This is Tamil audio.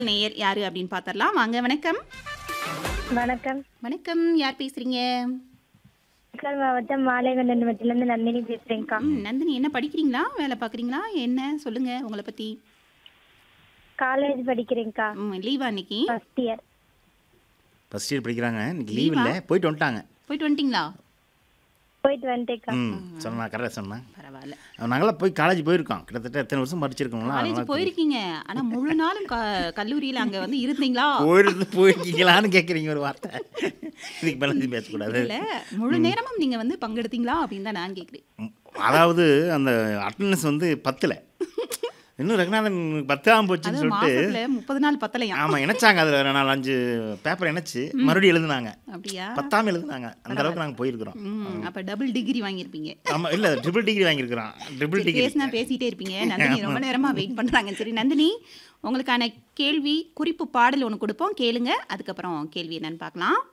நேயர் யாரு அப்படின்னு பார்த்தரலாம் வாங்க வணக்கம் வணக்கம் வணக்கம் யார் பேசுறீங்க கடலூர் மாவட்டம் மாலைகண்டன் வட்டிலேருந்து நந்தினி பேசுறேங்க்கா ம், நந்தினி என்ன படிக்கிறீங்களா வேலை பார்க்குறீங்களா என்ன சொல்லுங்க உங்களை பத்தி காலேஜ் படிக்கிறேங்க்கா ம், லீவா இன்னைக்கு ஃபர்ஸ்ட் இயர் ஃபஸ்ட் இயர் படிக்கிறாங்க இன்னைக்கு லீவ் இல்லை போயிட்டு வந்துட்டாங்க போயிட்டு வந்துட்டீங்களா போயிட்டு வந்துட்டேங்க்கா ம் சொன்னா கரெக்டாக சொன்னேன் பரவாயில்ல நாங்களாம் போய் காலேஜ் போயிருக்கோம் கிட்டத்தட்ட எத்தனை வருஷம் படிச்சிருக்கோங்களா காலேஜ் அதனால போயிருக்கீங்க ஆனா முழு நாளும் க- கல்லூரியில அங்க வந்து இருந்தீங்களா போயிருந்து போயிருக்கீங்களான்னு கேட்குறீங்க ஒரு வார்த்தை இதுக்கு மேலே எதுவும் பேசக்கூடாது இல்ல முழு நேரமும் நீங்க வந்து பங்கெடுத்தீங்களா அப்படின்னு தான் நான் கேக்குறேன் ம், அதாவது அந்த அட்டண்டன்ஸ் வந்து பத்தில் இன்னும் ரங்கநாதன் பத்தாம் போச்சுன்னு அது சொல்லிட்டு மாசத்துல முப்பது நாள் பத்தலையா ஆமாம் இணைச்சாங்க அதில் நாலு அஞ்சு பேப்பர் இணைச்சு மறுபடியும் எழுதுனாங்க அப்படியா பத்தாம் எழுதுனாங்க அந்த அளவுக்கு நாங்கள் போயிருக்கிறோம் ம் அப்ப டபுள் டிகிரி வாங்கியிருப்பீங்க ஆமாம் இல்லை ட்ரிபிள் டிகிரி வாங்கியிருக்கிறோம் ட்ரிபிள் டிகிரி பேசினா பேசிட்டே இருப்பீங்க நந்தினி ரொம்ப நேரமா வெயிட் பண்றாங்க சரி நந்தினி உங்களுக்கான கேள்வி குறிப்பு பாடல் ஒன்று கொடுப்போம் கேளுங்க அதுக்கப்புறம் கேள்வி என்னன்னு பார்க்கலாம்